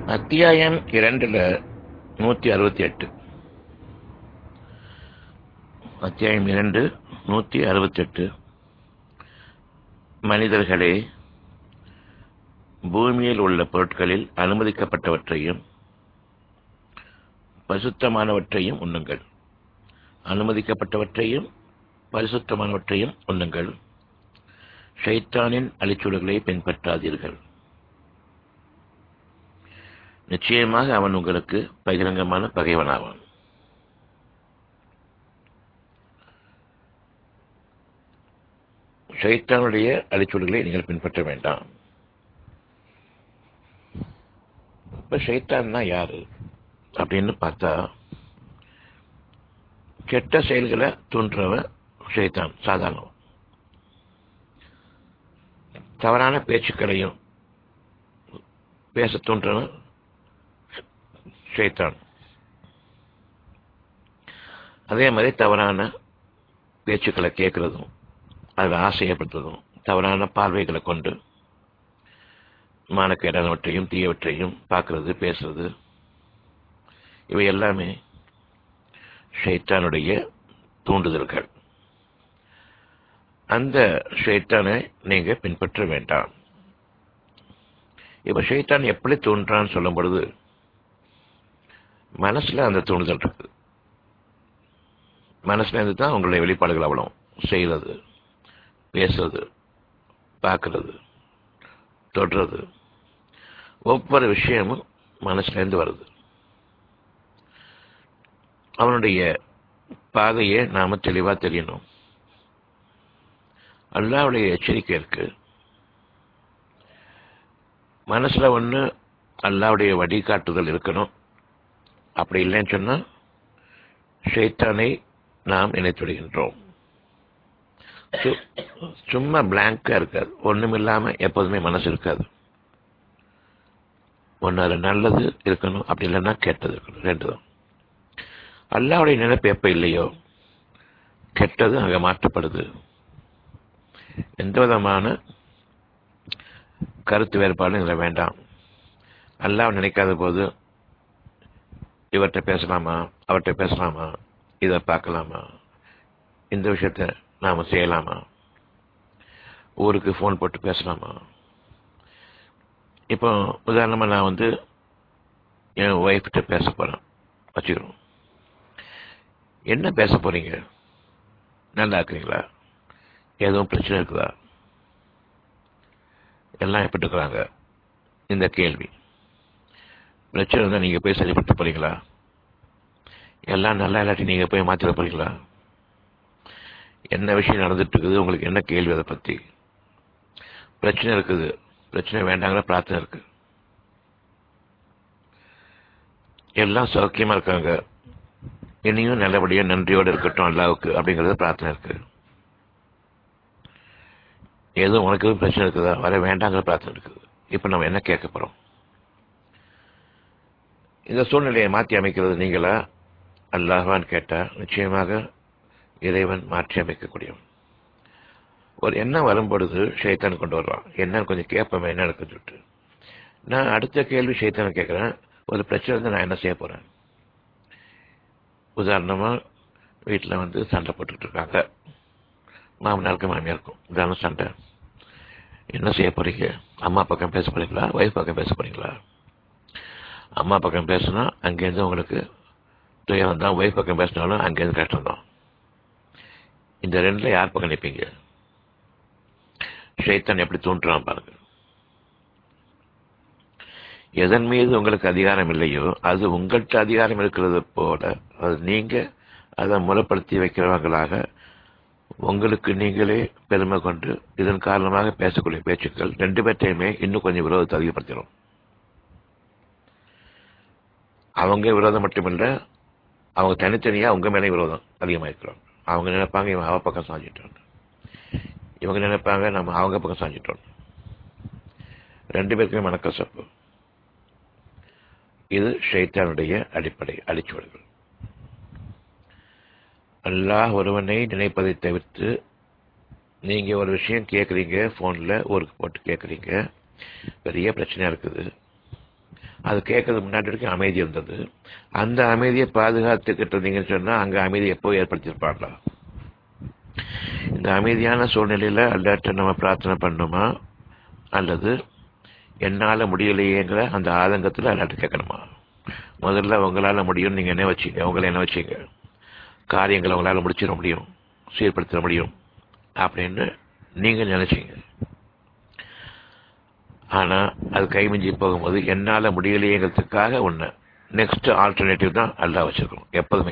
அத்தியாயம் இரண்டுல நூத்தி அறுபத்தி எட்டு அத்தியாயம் இரண்டு நூத்தி அறுபத்தி எட்டு மனிதர்களே பூமியில் உள்ள பொருட்களில் அனுமதிக்கப்பட்டவற்றையும் பரிசுத்தமானவற்றையும் உண்ணுங்கள் அனுமதிக்கப்பட்டவற்றையும் பரிசுத்தமானவற்றையும் உண்ணுங்கள் ஷைத்தானின் அழிச்சுடுகளை பின்பற்றாதீர்கள் நிச்சயமாக அவன் உங்களுக்கு பகிரங்கமான பகைவனாவான் ஷைத்தானுடைய அழிச்சுடுகளை நீங்கள் பின்பற்ற வேண்டாம் இப்ப ஷைத்தான்னா யாரு அப்படின்னு பார்த்தா கெட்ட செயல்களை தூண்டுறவன் ஷைத்தான் சாதாரணம் தவறான பேச்சுக்களையும் பேச தூண்டுறவன் ஷைத்தான் அதே மாதிரி தவறான பேச்சுக்களை கேட்கறதும் அதில் ஆசையப்படுத்துறதும் தவறான பார்வைகளை கொண்டு மானக்கேடானவற்றையும் தீயவற்றையும் பார்க்கறது பேசுறது இவை எல்லாமே ஷைத்தானுடைய தூண்டுதல்கள் அந்த ஷைத்தானை நீங்க பின்பற்ற வேண்டாம் இப்ப ஷைத்தான் எப்படி தோன்றான்னு சொல்லும் பொழுது மனசுல அந்த தூண்டுதல் இருக்கு மனசுல இருந்து தான் உங்களுடைய வெளிப்பாடுகள் அவ்வளோ செய்யறது பேசுறது பார்க்கறது தொடுறது ஒவ்வொரு விஷயமும் மனசுல இருந்து வருது அவனுடைய பாதையை நாம தெளிவா தெரியணும் அல்லாவுடைய எச்சரிக்கை இருக்கு மனசுல ஒண்ணு அல்லாவுடைய வழிகாட்டுதல் இருக்கணும் அப்படி இல்லைன்னு சொன்னா ஷைத்தானை நாம் நினைத்துடுகின்றோம் சும்மா பிளாங்கா இருக்காது ஒண்ணும் இல்லாம எப்போதுமே மனசு இருக்காது ஒன்னு அது நல்லது இருக்கணும் அப்படி இல்லைன்னா கெட்டது இருக்கணும் ரெண்டு தான் அல்லாவுடைய நினைப்பு எப்ப இல்லையோ கெட்டது அங்க மாற்றப்படுது எந்த விதமான கருத்து வேறுபாடும் இதில் வேண்டாம் அல்லாஹ் நினைக்காத போது இவர்கிட்ட பேசலாமா அவர்கிட்ட பேசலாமா இதை பார்க்கலாமா இந்த விஷயத்த நாம செய்யலாமா ஊருக்கு ஃபோன் போட்டு பேசலாமா இப்போ உதாரணமா நான் வந்து என் ஒய்ஃப்கிட்ட பேச போறேன் வச்சுக்கிறோம் என்ன பேச போறீங்க நல்லா இருக்கிறீங்களா எதுவும் பிரச்சனை இருக்குதா எல்லாம் எப்படி இருக்கிறாங்க இந்த கேள்வி பிரச்சனை இருந்தால் நீங்கள் போய் சரிப்படுத்த போறீங்களா எல்லாம் நல்லா இல்லாட்டி நீங்கள் போய் மாற்றிட போறீங்களா என்ன விஷயம் நடந்துட்டு இருக்குது உங்களுக்கு என்ன கேள்வி அதை பற்றி பிரச்சனை இருக்குது பிரச்சனை வேண்டாங்கிற பிரார்த்தனை இருக்கு எல்லாம் சௌக்கியமா இருக்காங்க இனியும் நல்லபடியா நன்றியோடு இருக்கட்டும் அல்லாவுக்கு அப்படிங்கறது பிரார்த்தனை இருக்கு ஏதோ உனக்கு பிரச்சனை இருக்குதா வர வேண்டாங்கிற பிரார்த்தனை இருக்குது இப்ப நம்ம என்ன கேட்க போறோம் இந்த சூழ்நிலையை மாற்றி அமைக்கிறது நீங்களா அல்லாஹான்னு கேட்டா நிச்சயமாக இறைவன் மாற்றி அமைக்கக்கூடியவன் ஒரு எண்ணம் வரும்பொழுது ஷைத்தான் கொண்டு வருவான் என்னன்னு கொஞ்சம் கேட்போமே என்ன இருக்குன்னு சொல்லிட்டு நான் அடுத்த கேள்வி ஷைத்தான கேட்கிறேன் ஒரு பிரச்சனை வந்து நான் என்ன செய்ய போறேன் உதாரணமா வீட்டில் வந்து சண்டை போட்டுட்டு இருக்காங்க மாமனாருக்கு மாமியாருக்கும் உதாரணம் சண்டை என்ன செய்ய போறீங்க அம்மா பக்கம் பேச போறீங்களா ஒய்ஃப் பக்கம் பேச போறீங்களா அம்மா பக்கம் பேசினா அங்கேருந்து உங்களுக்கு துயரம் தான் ஒய்ஃப் பக்கம் பேசினாலும் அங்கேருந்து கஷ்டம் தான் இந்த ரெண்டுல யார் பக்கம் நிற்பீங்க ஷைத்தான் எப்படி தோன்றுறான் பாருங்க எதன் மீது உங்களுக்கு அதிகாரம் இல்லையோ அது உங்கள்கிட்ட அதிகாரம் இருக்கிறது போல அது நீங்க அதை முறைப்படுத்தி வைக்கிறவங்களாக உங்களுக்கு நீங்களே பெருமை கொண்டு இதன் காரணமாக பேசக்கூடிய பேச்சுக்கள் ரெண்டு பேர்த்தையுமே இன்னும் கொஞ்சம் விரோதத்தை அதிகப்படுத்திடும் அவங்க விரோதம் மட்டுமில்ல அவங்க தனித்தனியா உங்க மேலே விரோதம் அதிகமாயிருக்கிறோம் அவங்க நினைப்பாங்க இவன் அவ பக்கம் சாஞ்சிட்டோம் இவங்க நினைப்பாங்க நம்ம அவங்க பக்கம் சாஞ்சிட்டோம் ரெண்டு பேருக்குமே மனக்கசப்பு இது ஷைத்தானுடைய அடிப்படை அடிச்சுவடுகள் அல்லாஹ் ஒருவனை நினைப்பதை தவிர்த்து நீங்க ஒரு விஷயம் கேட்குறீங்க ஃபோனில் ஊருக்கு போட்டு கேட்குறீங்க பெரிய பிரச்சனையா இருக்குது அது கேட்கறதுக்கு முன்னாடி வரைக்கும் அமைதி இருந்தது அந்த அமைதியை பாதுகாத்துக்கிட்டு இருந்தீங்கன்னு சொன்னா அங்க அமைதி எப்போ ஏற்படுத்தியிருப்பாங்களா இந்த அமைதியான சூழ்நிலையில அல்லாட்ட நம்ம பிரார்த்தனை பண்ணுமா அல்லது என்னால முடியலையேங்கிற அந்த ஆதங்கத்துல அல்லாட்ட கேட்கணுமா முதல்ல உங்களால முடியும் நீங்க என்ன வச்சீங்க உங்களை என்ன வச்சீங்க காரியங்களை உங்களால முடிச்சிட முடியும் சீர்படுத்த முடியும் அப்படின்னு நீங்க நினைச்சீங்க ஆனா அது கைமிஞ்சி போகும்போது என்னால முடியலையேங்கிறதுக்காக ஒண்ணு நெக்ஸ்ட் ஆல்டர்னேட்டிவ் தான் அல்லா வச்சிருக்கணும் எப்போதுமே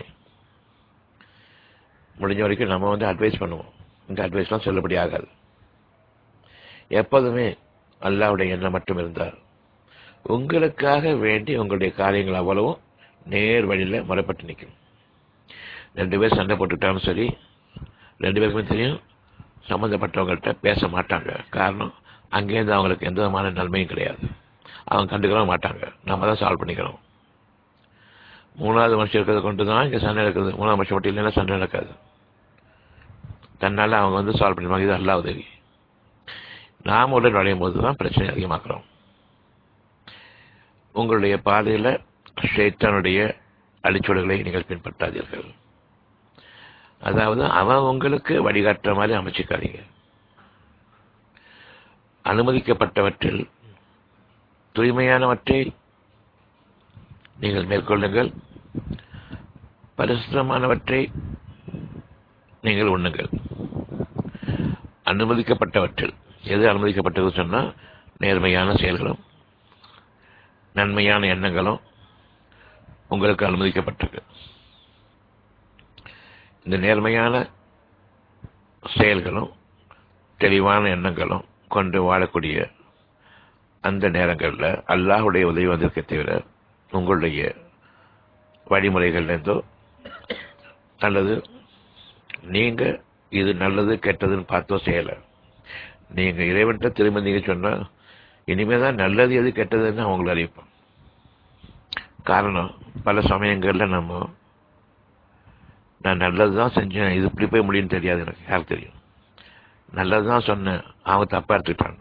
முடிஞ்ச வரைக்கும் நம்ம வந்து அட்வைஸ் பண்ணுவோம் இந்த அட்வைஸ்லாம் செல்லுபடி ஆகாது எப்போதுமே அல்லாவுடைய எண்ணம் மட்டும் இருந்தால் உங்களுக்காக வேண்டி உங்களுடைய காரியங்கள் அவ்வளவும் நேர் வழியில முறைப்பட்டு நிற்கும் ரெண்டு பேர் சண்டை போட்டுக்கிட்டாலும் சரி ரெண்டு பேருக்குமே தெரியும் சம்மந்தப்பட்டவங்கள்ட்ட பேச மாட்டாங்க காரணம் அங்கேருந்து அவங்களுக்கு எந்த விதமான நன்மையும் கிடையாது அவங்க கண்டுக்கவும் மாட்டாங்க நம்ம தான் சால்வ் பண்ணிக்கிறோம் மூணாவது மனுஷன் இருக்கிறத கொண்டு தான் இங்கே சண்டை நடக்குது மூணாவது மனுஷன் மட்டும் இல்லைன்னா சண்டை நடக்காது தன்னால் அவங்க வந்து சால்வ் பண்ணிப்பாங்க இது அல்லா உதவி நாம் உள்ள நுழையும் போது தான் பிரச்சனை அதிகமாக்குறோம் உங்களுடைய பாதையில் ஷேத்தானுடைய அடிச்சுவடுகளை நீங்கள் பின்பற்றாதீர்கள் அதாவது அவன் உங்களுக்கு வழிகாட்டுற மாதிரி அமைச்சுக்காதீங்க அனுமதிக்கப்பட்டவற்றில் தூய்மையானவற்றை நீங்கள் மேற்கொள்ளுங்கள் பரிசுத்தமானவற்றை நீங்கள் உண்ணுங்கள் அனுமதிக்கப்பட்டவற்றில் எது அனுமதிக்கப்பட்டது சொன்னால் நேர்மையான செயல்களும் நன்மையான எண்ணங்களும் உங்களுக்கு அனுமதிக்கப்பட்டிருக்கு இந்த நேர்மையான செயல்களும் தெளிவான எண்ணங்களும் கொண்டு வாழக்கூடிய அந்த நேரங்களில் அல்லாஹுடைய உதவி வந்திருக்க தவிர உங்களுடைய வழிமுறைகள்லேருந்தோ அல்லது நீங்க இது நல்லது கெட்டதுன்னு பார்த்தோ செய்யலை நீங்க இறைவன்கிட்ட திரும்ப நீங்க சொன்னா இனிமே தான் நல்லது எது கெட்டதுன்னு அவங்களை அறிவிப்போம் காரணம் பல சமயங்கள்ல நம்ம நான் நல்லது தான் செஞ்சேன் இது இப்படி போய் முடியும்னு தெரியாது எனக்கு யாருக்கு தெரியும் நல்லது தான் சொன்னேன் அவங்க தப்பா எடுத்துக்கிட்டாங்க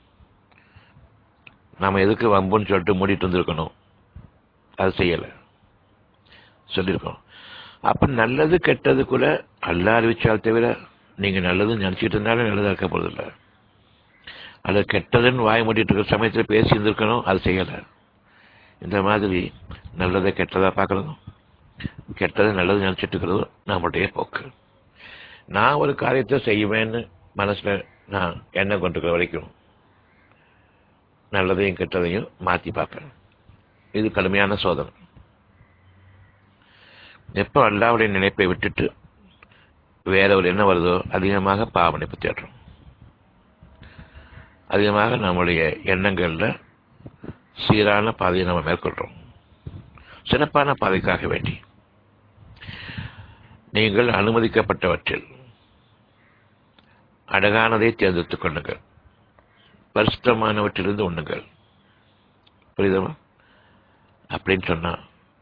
நாம எதுக்கு வம்புன்னு சொல்லிட்டு மூடிட்டு வந்திருக்கணும் அது செய்யலை சொல்லியிருக்கோம் அப்ப நல்லது கெட்டது கூட அல்லா அறிவிச்சால் தவிர நீங்க நல்லது நினைச்சிட்டு இருந்தாலும் நல்லதா இருக்க போறதில்ல அது கெட்டதுன்னு வாய் மூடிட்டு இருக்கிற சமயத்தில் பேசி இருந்திருக்கணும் அது செய்யலை இந்த மாதிரி நல்லதை கெட்டதா பார்க்கறதும் கெட்டதை நல்லது நினைச்சிட்டு இருக்கிறதும் நம்மளுடைய போக்கு நான் ஒரு காரியத்தை செய்வேன்னு மனசுல நான் எண்ணம் கொண்டிருக்கிற வரைக்கும் நல்லதையும் கெட்டதையும் மாத்தி பார்ப்பேன் இது கடுமையான சோதனை எப்போ அல்லாவுடைய நினைப்பை விட்டுட்டு வேற ஒரு என்ன வருதோ அதிகமாக பாவனைப்பு தேடுறோம் அதிகமாக நம்முடைய எண்ணங்கள்ல சீரான பாதையை நம்ம மேற்கொள்றோம் சிறப்பான பாதைக்காக வேண்டி நீங்கள் அனுமதிக்கப்பட்டவற்றில் அழகானதை தேர்ந்தெடுத்துக் கொள்ளுங்கள் பரிசுத்தமானவற்றிலிருந்து உண்ணுங்கள் புரியுதமா அப்படின்னு சொன்னா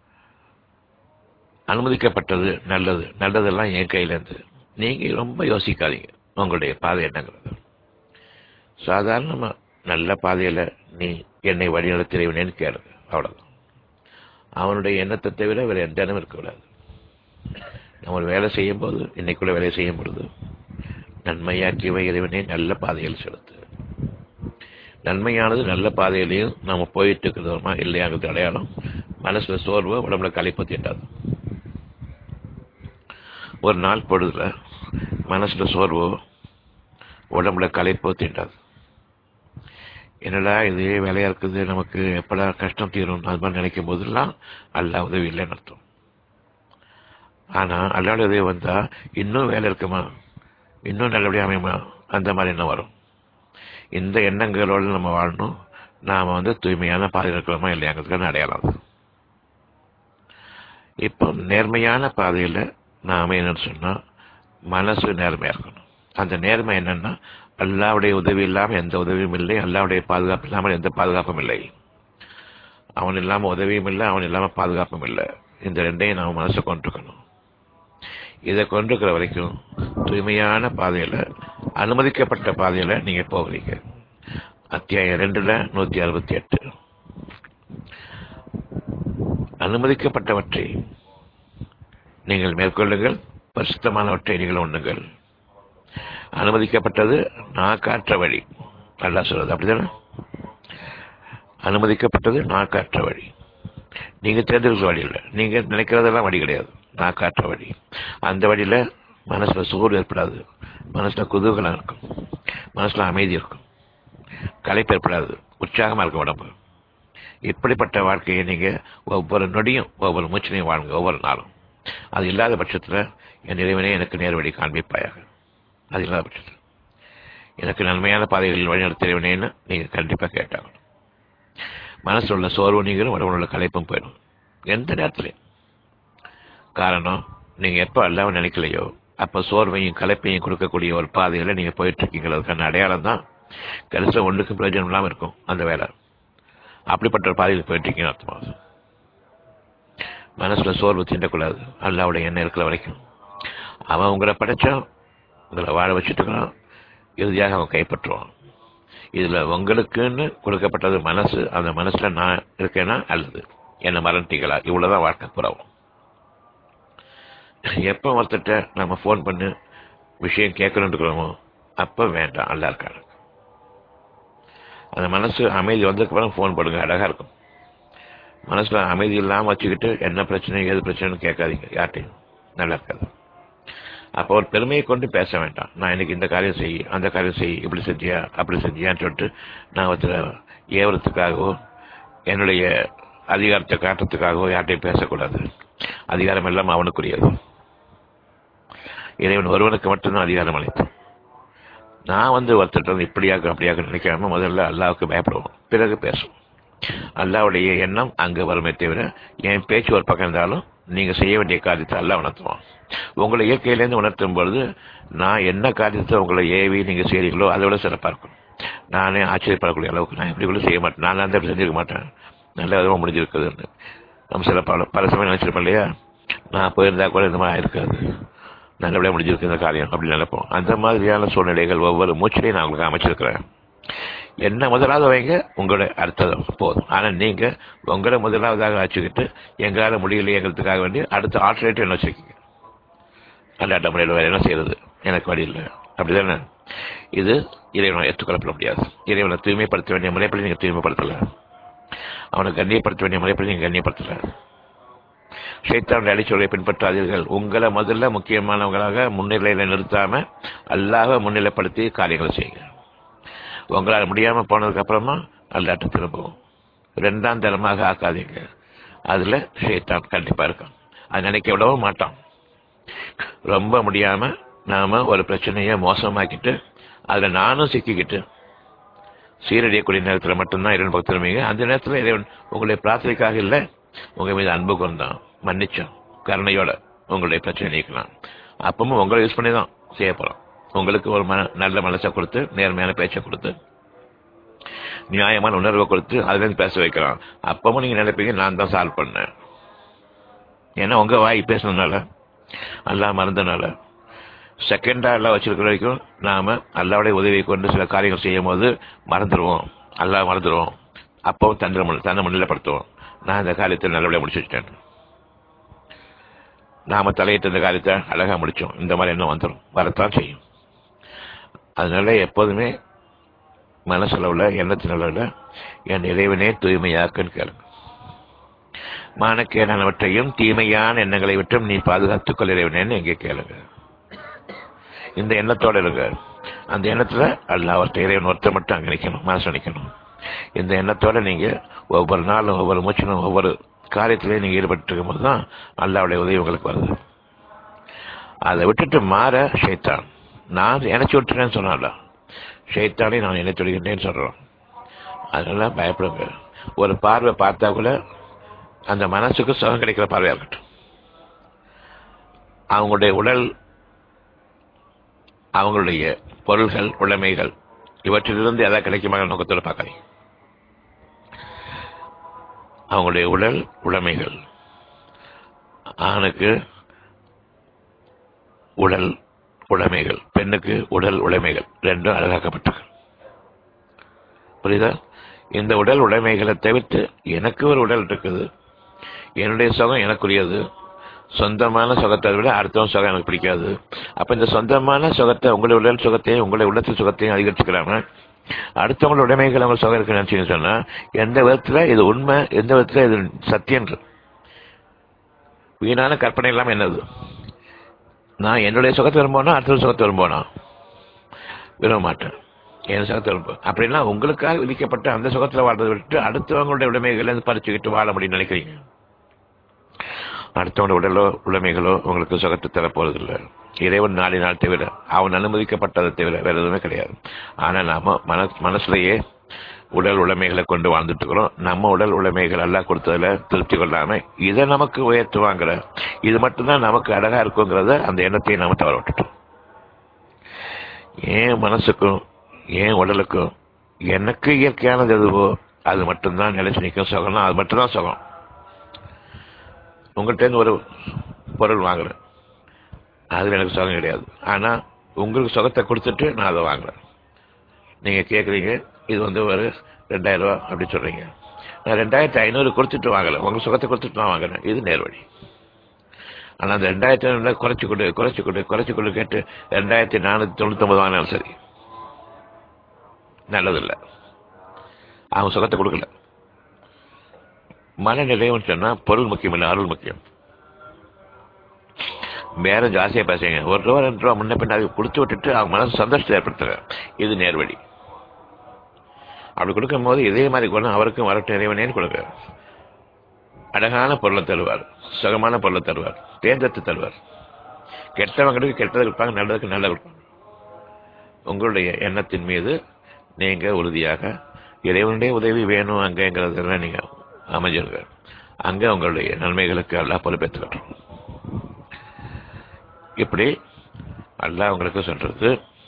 அனுமதிக்கப்பட்டது நல்லது நல்லதெல்லாம் என் கையில இருந்து நீங்க ரொம்ப யோசிக்காதீங்க உங்களுடைய பாதை என்னங்கிறது சாதாரணமா நல்ல பாதையில நீ என்னை வழிநடத்தினேன்னு கேளு அவ்வளவுதான் அவனுடைய எண்ணத்தை தவிர வேற எந்த எண்ணமும் இருக்கக்கூடாது நம்ம ஒரு வேலை செய்யும் போது இன்னைக்குள்ள வேலை செய்யும் பொழுது நன்மையாக்கியவை இறைவனை நல்ல பாதையில் செலுத்து நன்மையானது நல்ல பாதையிலையும் நம்ம போயிட்டு இருக்கிறோமா இல்லையாங்கிறது அடையாளம் மனசுல சோர்வு உடம்புல களைப்பு தீட்டாது ஒரு நாள் பொழுதுல மனசுல சோர்வோ உடம்புல களைப்போ தீண்டாது என்னடா இதே வேலையா இருக்குது நமக்கு எப்படா கஷ்டம் தீரும் அது மாதிரி நினைக்கும் போதெல்லாம் அல்லா உதவி இல்லைன்னு அர்த்தம் ஆனா அல்லாட உதவி வந்தா இன்னும் வேலை இருக்குமா இன்னும் நல்லபடியா அமையுமா அந்த மாதிரி என்ன வரும் இந்த எண்ணங்களோடு நம்ம வாழணும் நாம வந்து தூய்மையான பாதை இருக்கிறோமா இல்லையாங்கிறதுக்கான அடையாளம் அது. இப்போ நேர்மையான பாதையில நாம என்னன்னு சொன்னா மனசு நேர்மையா இருக்கணும் அந்த நேர்மை என்னன்னா அல்லாவுடைய உதவி இல்லாம எந்த உதவியும் இல்லை அல்லாவுடைய பாதுகாப்பு இல்லாமல் எந்த பாதுகாப்பும் இல்லை அவன் இல்லாம உதவியும் இல்லை அவன் இல்லாம பாதுகாப்பும் இல்லை இந்த ரெண்டையும் நாம மனசை கொண்டிருக்கணும் இதை கொண்டிருக்கிற வரைக்கும் தூய்மையான பாதையில அனுமதிக்கப்பட்ட பாதையில நீங்க போகிறீங்க அத்தியாயம் ரெண்டுல நூத்தி அறுபத்தி எட்டு அனுமதிக்கப்பட்டவற்றை நீங்கள் மேற்கொள்ளுங்கள் பரிசுத்தமானவற்றை நீங்கள் உண்ணுங்கள் அனுமதிக்கப்பட்டது நான் காற்ற வழி நல்லா சொல்றது அப்படிதானே அனுமதிக்கப்பட்டது நான் காற்ற வழி நீங்க தேர்ந்தெடுக்கிற வழி இல்லை நீங்க நினைக்கிறதெல்லாம் வழி கிடையாது நான் காற்ற வழி அந்த வழியில மனசுல சோறு ஏற்படாது மனசுல குதூகலம் இருக்கும் மனசுல அமைதி இருக்கும் களைப்பு ஏற்படாது உற்சாகமா இருக்கும் உடம்பு இப்படிப்பட்ட வாழ்க்கையை நீங்க ஒவ்வொரு நொடியும் ஒவ்வொரு மூச்சினையும் வாழுங்க ஒவ்வொரு நாளும் அது இல்லாத பட்சத்துல என் இறைவனே எனக்கு நேர்வழி காண்பிப்பாயாக அது இல்லாத பட்சத்தில் எனக்கு நன்மையான பாதைகளில் வழிநடத்தினேன்னு நீங்க கண்டிப்பா கேட்டாகணும் மனசுல உள்ள சோர்வு நீங்களும் உடம்புல உள்ள களைப்பும் போயிடும் எந்த நேரத்திலையும் காரணம் நீங்க எப்ப அல்லாம நினைக்கலையோ அப்ப சோர்வையும் களைப்பையும் கொடுக்கக்கூடிய ஒரு பாதையில நீங்க போயிட்டு இருக்கீங்கிறதுக்கான அடையாளம் தான் கடைசியில் ஒன்றுக்கும் பிரயோஜனம் இல்லாம இருக்கும் அந்த வேலை அப்படிப்பட்ட ஒரு பாதையில் போயிட்டு இருக்கீங்கன்னு அர்த்தமாகுது மனசுல சோர்வு தீண்டக்கூடாது அல்லாவுடைய எண்ணம் இருக்கிற வரைக்கும் அவன் உங்களை படைச்சான் உங்களை வாழ வச்சுட்டு இருக்கிறான் இறுதியாக அவன் கைப்பற்றுவான் இதுல உங்களுக்குன்னு கொடுக்கப்பட்டது மனசு அந்த மனசுல நான் இருக்கேன்னா அல்லது என்ன மறந்துட்டீங்களா இவ்வளவுதான் வாழ்க்கை புறவும் எப்ப ஒருத்தட்ட நம்ம ஃபோன் பண்ணி விஷயம் கேட்கணும்னு இருக்கிறோமோ அப்ப வேண்டாம் அல்லா இருக்காரு அந்த மனசு அமைதி வந்ததுக்கப்புறம் ஃபோன் பண்ணுங்க அழகா இருக்கும் மனசுல அமைதி இல்லாம வச்சுக்கிட்டு என்ன பிரச்சனை ஏது பிரச்சனைன்னு கேட்காதீங்க யார்ட்டையும் நல்லா இருக்காது அப்போ ஒரு பெருமையை கொண்டு பேச வேண்டாம் நான் இன்னைக்கு இந்த காரியம் செய் அந்த காரியம் செய் இப்படி செஞ்சியா அப்படி செஞ்சியான்னு சொல்லிட்டு நான் ஒருத்தர் ஏவரத்துக்காகவோ என்னுடைய அதிகாரத்தை காட்டுறதுக்காகவோ யார்ட்டையும் பேசக்கூடாது அதிகாரம் எல்லாம் அவனுக்குரியது இறைவன் ஒருவனுக்கு மட்டும்தான் அதிகாரம் அளித்தான் நான் வந்து ஒருத்தர் வந்து இப்படியாக அப்படியாக நினைக்காம முதல்ல அல்லாவுக்கு பயப்படுவோம் பிறகு பேசுவோம் அல்லாவுடைய எண்ணம் அங்கு வருமே தவிர என் பேச்சு ஒரு பக்கம் இருந்தாலும் நீங்க செய்ய வேண்டிய காரியத்தை அல்ல உணர்த்துவோம் உங்களை இயற்கையிலேருந்து உணர்த்தும் பொழுது நான் என்ன காரியத்தை உங்களை ஏவி நீங்க செய்றீங்களோ அதை விட சிறப்பா இருக்கும் நானே ஆச்சரியப்படக்கூடிய அளவுக்கு நான் இப்படி கூட செய்ய மாட்டேன் நான் தான் செஞ்சிருக்க மாட்டேன் நல்ல விதமாக முடிஞ்சிருக்குதுன்னு நம்ம சில பல பல சமயம் நினைச்சிருப்போம் இல்லையா நான் போயிருந்தா கூட இந்த மாதிரி இருக்காது நல்லபடியாக முடிஞ்சிருக்கு இந்த காரியம் அப்படின்னு நினைப்போம் அந்த மாதிரியான சூழ்நிலைகள் ஒவ்வொரு மூச்சிலையும் நான் உங்களுக்கு அமைச்சிருக்கிறேன் என்ன முதலாவது வைங்க உங்களோட அடுத்தது போதும் ஆனா நீங்க உங்களை முதலாவதாக வச்சுக்கிட்டு எங்களால முடியலையேங்கிறதுக்காக வேண்டி அடுத்த ஆல்டர்னேட்டிவ் என்ன வச்சிருக்கீங்க அல்லாட்ட முறையில் வேற என்ன செய்யறது எனக்கு வழி இல்லை அப்படிதானே இது இறைவனை ஏற்றுக்கொள்ளப்பட முடியாது இறைவனை தூய்மைப்படுத்த வேண்டிய முறைப்படி நீங்க தூய்மைப்படுத்தல அவனை கண்ணியப்படுத்த வேண்டிய முறைப்படி நீங்க கண்ணியப்படுத்தல ஷைத்தானுடைய அடிச்சொலை பின்பற்றாதீர்கள் உங்களை முதல்ல முக்கியமானவங்களாக முன்னிலையில நிறுத்தாம அல்லாஹ் முன்னிலைப்படுத்தி காரியங்களை செய்யுங்க உங்களால் முடியாம போனதுக்கு அப்புறமா அல்லாட்ட திரும்பவும் ரெண்டாம் தரமாக ஆக்காதீங்க அதுல ஷைத்தான் கண்டிப்பா இருக்கும் அது நினைக்க விடவும் மாட்டான் ரொம்ப முடியாம நாம ஒரு பிரச்சனையை மோசமாக்கிட்டு அதுல நானும் சிக்கிக்கிட்டு சீரழியக்கூடிய நேரத்தில் மட்டும்தான் இறைவன் பக்கம் திரும்பிங்க அந்த நேரத்தில் இறைவன் உங்களுடைய பிரார்த்தனைக்காக இல்லை உங்க மீது அன்பு கொண்டான் மன்னிச்சான் கருணையோட உங்களுடைய பிரச்சனை நீக்கலாம் அப்பவும் உங்களை யூஸ் பண்ணி தான் செய்ய போறோம் உங்களுக்கு ஒரு மன நல்ல மனசை கொடுத்து நேர்மையான பேச்சை கொடுத்து நியாயமான உணர்வை கொடுத்து அதுல இருந்து பேச வைக்கிறான் அப்பவும் நீங்க நினைப்பீங்க நான் தான் சால்வ் பண்ணேன் ஏன்னா உங்க வாய் பேசுனதுனால அல்லா மறந்தனால செகண்டா எல்லாம் வச்சிருக்கிற வரைக்கும் நாம அல்லாவுடைய உதவியை கொண்டு சில காரியங்கள் செய்யும் போது மறந்துடுவோம் அல்லா மறந்துடுவோம் அப்பவும் தன்னை தன்னை முன்னிலைப்படுத்துவோம் நான் இந்த காரியத்தை நல்லபடியாக முடிச்சு வச்சுட்டேன் நாம தலையிட்ட இந்த காரியத்தை அழகா முடிச்சோம் இந்த மாதிரி என்ன வந்துடும் வரத்தான் செய்யும் அதனால எப்போதுமே மனசளவுல எண்ணத்தினளவுல என் இறைவனே தூய்மையாக்குன்னு கேளுங்க மானக்கேடானவற்றையும் தீமையான எண்ணங்களை விட்டும் நீ பாதுகாத்துக் கொள்ள இறைவனேன்னு எங்கே கேளுங்க இந்த எண்ணத்தோட இருங்க அந்த எண்ணத்துல அல்ல அவர்கிட்ட இறைவன் ஒருத்தர் மட்டும் அங்க நிக்கணும் மனசு நிக்கணும் இந்த எண்ணத்தோட நீங்க ஒவ்வொரு நாளும் ஒவ்வொரு மூச்சிலும் ஒவ்வொரு காரியத்திலையும் நீங்க ஈடுபட்டு இருக்கும்போது தான் அல்லாவுடைய உதவி உங்களுக்கு வருது அதை விட்டுட்டு மாற ஷைத்தான் நான் இணைச்சு விட்டுறேன்னு சொன்னால ஷைத்தானே நான் இணைத்து விடுகின்றேன்னு சொல்றோம் அதனால பயப்படுங்க ஒரு பார்வை பார்த்தா கூட அந்த மனசுக்கு சுகம் கிடைக்கிற பார்வையா இருக்கட்டும் அவங்களுடைய உடல் அவங்களுடைய பொருள்கள் உடைமைகள் இவற்றிலிருந்து எதாவது கிடைக்குமா நோக்கத்தோடு பார்க்காதீங்க அவங்களுடைய உடல் உடைமைகள் ஆணுக்கு உடல் உடைமைகள் பெண்ணுக்கு உடல் உடைமைகள் ரெண்டும் அழகாக்கப்பட்டிருக்கு புரியுதா இந்த உடல் உடைமைகளை தவிர்த்து எனக்கு ஒரு உடல் இருக்குது என்னுடைய சுகம் எனக்குரியது சொந்தமான சுகத்தை விட அடுத்தவன் சுகம் எனக்கு பிடிக்காது அப்ப இந்த சொந்தமான சுகத்தை உங்களுடைய உடல் சுகத்தையும் உங்களுடைய உள்ளத்தில் சுகத்தையும் அதிகரிச்சுக்கிறாங்க அடுத்தவங்களோட உடைமைகள் அவங்க சுகம் இருக்கு நினைச்சீங்கன்னு சொன்னா எந்த விதத்துல இது உண்மை எந்த விதத்துல இது சத்தியன்று வீணான கற்பனை இல்லாம என்னது நான் என்னுடைய சுகத்தை விரும்புவேனா அடுத்த சுகத்தை விரும்புவேனா விரும்ப மாட்டேன் என் சுகத்தை விரும்புவேன் அப்படின்னா உங்களுக்காக விதிக்கப்பட்ட அந்த சுகத்தில் வாழ்றதை விட்டு அடுத்தவங்களுடைய உடைமைகளை பறிச்சுக்கிட்டு வாழ முடியும்னு நினைக்கிறீங்க அடுத்தவனுடைய உடலோ உடைமைகளோ உங்களுக்கு சுகத்தை தரப்போறதில்லை இறைவன் நாளினால் தவிர அவன் அனுமதிக்கப்பட்டதை தவிர வேற எதுவுமே கிடையாது ஆனா நாம மன மனசுலயே உடல் உடைமைகளை கொண்டு வாழ்ந்துட்டு இருக்கிறோம் நம்ம உடல் உடைமைகள் எல்லாம் கொடுத்ததுல திருப்தி கொள்ளாம இதை நமக்கு உயர்த்துவாங்கிற இது மட்டும்தான் நமக்கு அழகா இருக்குங்கிறத அந்த எண்ணத்தை நாம தவற விட்டுட்டோம் ஏன் மனசுக்கும் ஏன் உடலுக்கும் எனக்கு இயற்கையானது எதுவோ அது மட்டும்தான் நிலைச்சு நிற்கும் சுகம்னா அது மட்டும்தான் சுகம் உங்கள்கிட்ட ஒரு பொருள் வாங்குறேன் அது எனக்கு சுகம் கிடையாது ஆனா உங்களுக்கு சுகத்தை கொடுத்துட்டு நான் அதை வாங்குறேன் நீங்க கேட்குறீங்க இது வந்து ஒரு ரெண்டாயிரம் ரூபா அப்படி சொல்றீங்க நான் ரெண்டாயிரத்தி ஐநூறு கொடுத்துட்டு வாங்கல உங்க சுகத்தை கொடுத்துட்டு நான் வாங்குறேன் இது நேர்வழி ஆனா அந்த ரெண்டாயிரத்தி ஐநூறு குறைச்சு கொடு குறைச்சு கொடு குறைச்சு கொடு கேட்டு ரெண்டாயிரத்தி நானூத்தி தொண்ணூத்தி ஒன்பது வாங்கினாலும் சரி நல்லதில்லை அவன் சுகத்தை கொடுக்கல மனநிலையம்னு சொன்னா பொருள் முக்கியம் இல்லை அருள் முக்கியம் வேற ஜாஸ்தியா பேசுங்க ஒரு ரூபா ரெண்டு ரூபா முன்ன பின்ன அதை கொடுத்து விட்டுட்டு அவங்க மனசு சந்தோஷத்தை ஏற்படுத்துற இது நேர்வழி அப்படி கொடுக்கும் போது இதே மாதிரி குணம் அவருக்கும் வரட்டும் இறைவனேன்னு கொடுக்க அழகான பொருளை தருவார் சுகமான பொருளை தருவார் தேர்ந்தெடுத்து தருவார் கெட்டவங்களுக்கு கெட்டதை கொடுப்பாங்க நல்லதுக்கு நல்லது கொடுப்பாங்க உங்களுடைய எண்ணத்தின் மீது நீங்க உறுதியாக இறைவனுடைய உதவி வேணும் அங்கங்கிறதுல நீங்க அமைஞ்சிருங்க அங்க உங்களுடைய நன்மைகளுக்கு எல்லாம் பொறுப்பேற்றுக்கட்டும் இப்படி அல்லாஹ் உங்களுக்கு சொல்றது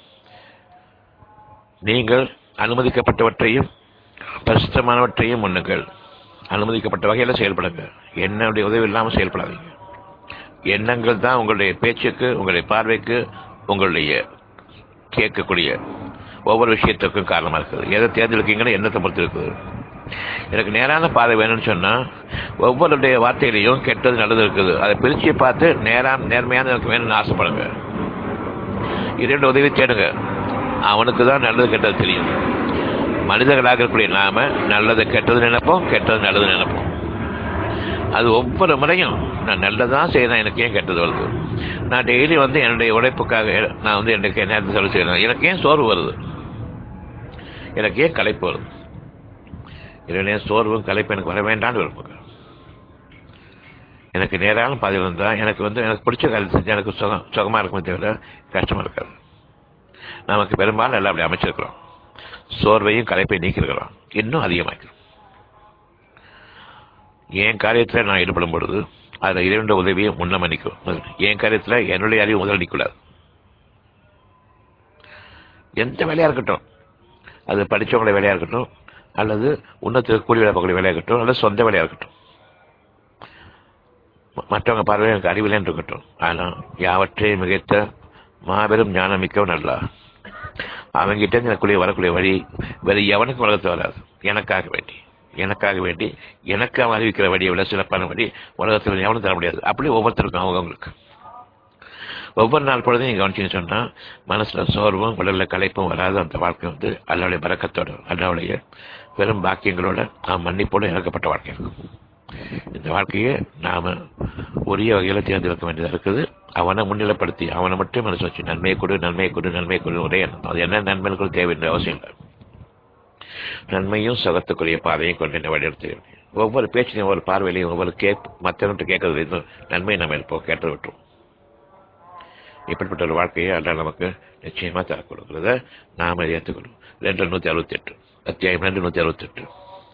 நீங்கள் அனுமதிக்கப்பட்டவற்றையும் பரிசுத்தமானவற்றையும் முன்னுங்கள் அனுமதிக்கப்பட்ட வகையில் செயல்படுங்க என்னுடைய உதவி இல்லாமல் செயல்படாதீங்க எண்ணங்கள் தான் உங்களுடைய பேச்சுக்கு உங்களுடைய பார்வைக்கு உங்களுடைய கேட்கக்கூடிய ஒவ்வொரு விஷயத்துக்கும் காரணமாக இருக்குது எதை தேர்ந்தெடுக்கீங்கன்னு எண்ணத்தை பொறுத்து இருக்குது எனக்கு நேரான பாதை வேணும்னு சொன்னா ஒவ்வொருடைய வார்த்தையிலையும் கெட்டது நல்லது இருக்குது அதை பிரிச்சு பார்த்து நேரான நேர்மையான எனக்கு வேணும்னு ஆசைப்படுங்க இரண்டு உதவி தேடுங்க அவனுக்கு தான் நல்லது கெட்டது தெரியும் மனிதர்களாக இருக்கக்கூடிய நாம நல்லது கெட்டது நினைப்போம் கெட்டது நல்லது நினைப்போம் அது ஒவ்வொரு முறையும் நான் நல்லதான் செய்யறேன் எனக்கு ஏன் கெட்டது வருது நான் டெய்லி வந்து என்னுடைய உழைப்புக்காக நான் வந்து எனக்கு நேரத்தை செலவு செய்யறேன் எனக்கு ஏன் சோர்வு வருது எனக்கு ஏன் களைப்பு வருது இதனுடைய சோர்வும் களைப்பு எனக்கு வர வேண்டாம்னு விரும்புங்க எனக்கு நேரான பாதையில் இருந்தால் எனக்கு வந்து எனக்கு பிடிச்ச காரியத்தை செஞ்சு எனக்கு சுகம் சுகமாக இருக்குமே தவிர கஷ்டமாக இருக்காது நமக்கு பெரும்பாலும் எல்லாம் அப்படி அமைச்சிருக்கிறோம் சோர்வையும் களைப்பை நீக்கிருக்கிறோம் இன்னும் அதிகமாக்கிறோம் என் காரியத்தில் நான் ஈடுபடும் பொழுது அதில் இரண்டு உதவியை முன்னம நிற்கும் என் காரியத்தில் என்னுடைய அறிவு முதல் நிற்கக்கூடாது எந்த வேலையாக இருக்கட்டும் அது படித்தவங்களுடைய வேலையாக இருக்கட்டும் அல்லது உன்னத்துக்கு கூலி வேலை பார்க்கக்கூடிய வேலையாக இருக்கட்டும் அல்லது சொந்த வேலையாக இருக்கட்டும் மற்றவங்க பார்வையில் எனக்கு அறிவில்லைன்னு இருக்கட்டும் ஆனால் யாவற்றையும் மிகைத்த மாபெரும் ஞானம் மிக்கவன் அல்ல அவங்கிட்ட எனக்குள்ளே வரக்கூடிய வழி வேறு எவனுக்கும் உலகத்தை வராது எனக்காக வேண்டி எனக்காக வேண்டி எனக்கு அவன் அறிவிக்கிற வழியை விட சிறப்பான வழி உலகத்தில் எவனும் தர முடியாது அப்படி ஒவ்வொருத்தருக்கும் அவங்களுக்கு ஒவ்வொரு நாள் பொழுதும் நீங்க கவனிச்சுன்னு சொன்னா மனசுல சோர்வும் உடல்ல களைப்பும் வராது அந்த வாழ்க்கை வந்து அல்லாவுடைய பறக்கத்தோட அல்லாவுடைய பெரும் பாக்கியங்களோட நாம் மன்னிப்போடு இறக்கப்பட்ட வாழ்க்கை இருக்கும் இந்த வாழ்க்கையை நாம உரிய வகையில தேர்ந்தெடுக்க வேண்டியதா இருக்குது அவனை முன்னிலைப்படுத்தி அவனை மட்டும் மனசு வச்சு நன்மையை கொடு நன்மையை கொடு நன்மையை கொடு ஒரே எண்ணம் அது என்ன நன்மைகள் தேவை என்ற அவசியம் இல்லை நன்மையும் சுகத்துக்குரிய பாதையும் கொண்டு என்ன வழியெடுத்து ஒவ்வொரு பேச்சிலையும் ஒவ்வொரு பார்வையிலையும் ஒவ்வொரு கேப் மற்றவன்ட்டு கேட்கறது நன்மை நம்ம இருப்போம் கேட்டு விட்டுரும் இப்படிப்பட்ட ஒரு வாழ்க்கையை அல்ல நமக்கு நிச்சயமா தர கொடுக்கிறத நாம ஏற்றுக்கணும் ரெண்டு நூத்தி அறுபத்தி எட்டு அத்தியாயம் ரெண்டு நூத்தி அறுபத்தி எட்டு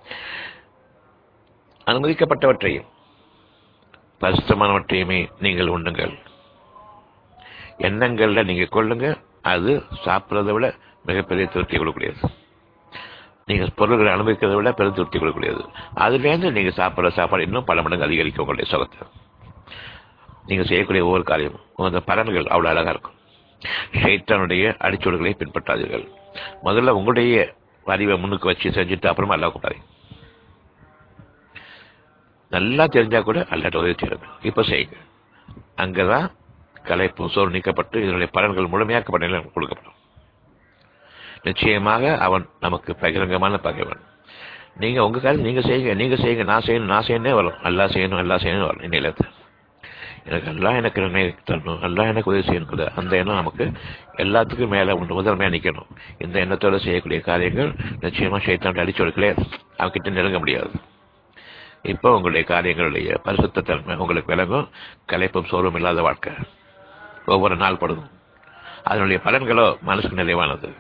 அனுமதிக்கப்பட்டவற்றையும் பரிசுத்தமானவற்றையுமே நீங்கள் உண்ணுங்கள் எண்ணங்கள்ல நீங்க கொள்ளுங்க அது சாப்பிட்றதை விட மிகப்பெரிய திருப்தி கொடுக்கக்கூடியது நீங்க பொருள்களை அனுபவிக்கிறதை விட பெரும் திருப்தி கொடுக்கக்கூடியது அதுலேருந்து நீங்க சாப்பிட்ற சாப்பாடு இன்னும் பல மடங்கு அதிகரிக்கும் உங்களுடைய சுகத்தை நீங்க செய்யக்கூடிய ஒவ்வொரு காரியமும் அந்த பலன்கள் அவ்வளவு அழகா இருக்கும் ஷைத்தானுடைய அடிச்சோடுகளை பின்பற்றாதீர்கள் முதல்ல உங்களுடைய அறிவை முன்னுக்கு வச்சு செஞ்சுட்டு அப்புறமா அல்லா கூட்டாதீங்க நல்லா தெரிஞ்சா கூட அல்லாட்ட உதவி செய்யறது இப்ப செய்யுங்க அங்கதான் கலைப்பு சோறு நீக்கப்பட்டு இதனுடைய பலன்கள் முழுமையாக்கப்பட்ட நிலையில் கொடுக்கப்படும் நிச்சயமாக அவன் நமக்கு பகிரங்கமான பகைவன் நீங்க உங்க காரியம் நீங்க செய்யுங்க நீங்க செய்யுங்க நான் செய்யணும் நான் செய்யணே வரும் அல்லா செய்யணும் அல்லா செய்யணும் வரும் இன்னையில எனக்கு எல்லாம் எனக்கு நன்மை தரணும் எல்லாம் எனக்கு உதவி செய்யணும் அந்த எண்ணம் நமக்கு எல்லாத்துக்கும் மேல ஒன்று முதன்மையா நிக்கணும் இந்த எண்ணத்தோட செய்யக்கூடிய காரியங்கள் நிச்சயமா சைத்தான் அடிச்சொடுக்கலே அவகிட்ட நெருங்க முடியாது இப்போ உங்களுடைய காரியங்களுடைய பரிசுத்த தன்மை உங்களுக்கு விளங்கும் கலைப்பும் சோர்வும் இல்லாத வாழ்க்கை ஒவ்வொரு நாள் படுதும் அதனுடைய பலன்களோ மனசுக்கு நிறைவானது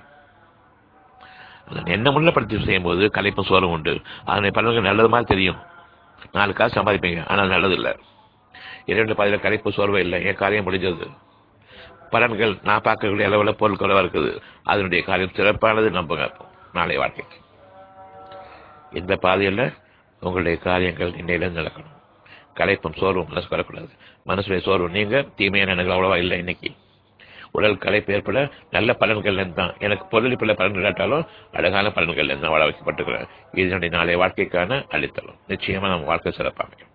என்ன முன்னப்படுத்தி செய்யும் போது கலைப்பும் சோர்வும் உண்டு அதனுடைய பலன்கள் நல்லது மாதிரி தெரியும் நாலு காசு சம்பாதிப்பீங்க ஆனால் நல்லது இல்லை இரண்டு பாதையில் கலைப்பு சோர்வு இல்லை என் காரியம் முடிஞ்சது பலன்கள் நான் பார்க்கக்கூடிய அளவில் பொருள் குறைவா இருக்குது அதனுடைய காரியம் சிறப்பானது நம்புங்க நாளைய வாழ்க்கைக்கு இந்த பாதையில் உங்களுடைய காரியங்கள் இன்னையிலிருந்து நடக்கணும் கலைப்பும் சோர்வும் மனசு வரக்கூடாது மனசுடைய சோர்வு நீங்க தீமையான எண்ணங்கள் அவ்வளவா இல்லை இன்னைக்கு உடல் கலைப்பு ஏற்பட நல்ல பலன்கள் தான் எனக்கு பொருளிப்புள்ள பலன்கள் இல்லாட்டாலும் அழகான பலன்கள் தான் வாழ வைக்கப்பட்டிருக்கிறேன் இதனுடைய நாளைய வாழ்க்கைக்கான அளித்தலும் நிச்சயமா நம்ம வாழ்க்கை சிறப்பாக